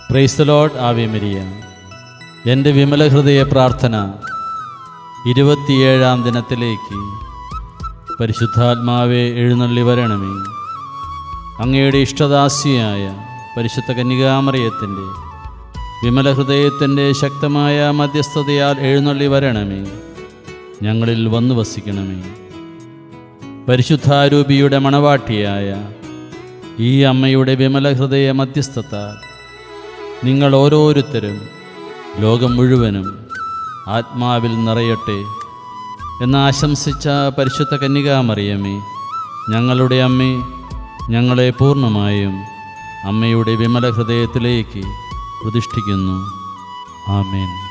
price load ആവി Maria എൻ്റെ വിമല ഹൃദയ പ്രാർത്ഥന ഇരുപത്തിയേഴാം ദിനത്തിലേക്ക് പരിശുദ്ധാത്മാവെ എഴുന്നള്ളി വരണമേ അങ്ങയുടെ ഇഷ്ടദാസിയായ പരിശുദ്ധ കന്യകാമറിയത്തിൻ്റെ വിമല ഹൃദയത്തിൻ്റെ ശക്തമായ മധ്യസ്ഥതയാൽ എഴുന്നള്ളി വരണമേ ഞങ്ങളിൽ വന്നു വസിക്കണമേ പരിശുദ്ധാരൂപിയുടെ മണവാട്ടിയായ ഈ അമ്മയുടെ വിമല ഹൃദയ മധ്യസ്ഥത്താൽ നിങ്ങൾ ഓരോരുത്തരും ലോകം മുഴുവനും ആത്മാവിൽ നിറയട്ടെ എന്ന് ആശംസിച്ച പരിശുദ്ധ കന്യകാമറിയമേ ഞങ്ങളുടെ അമ്മേ ഞങ്ങളെ പൂർണ്ണമായും അമ്മയുടെ വിമല ഹൃദയത്തിലേക്ക് പ്രതിഷ്ഠിക്കുന്നു ആമേൻ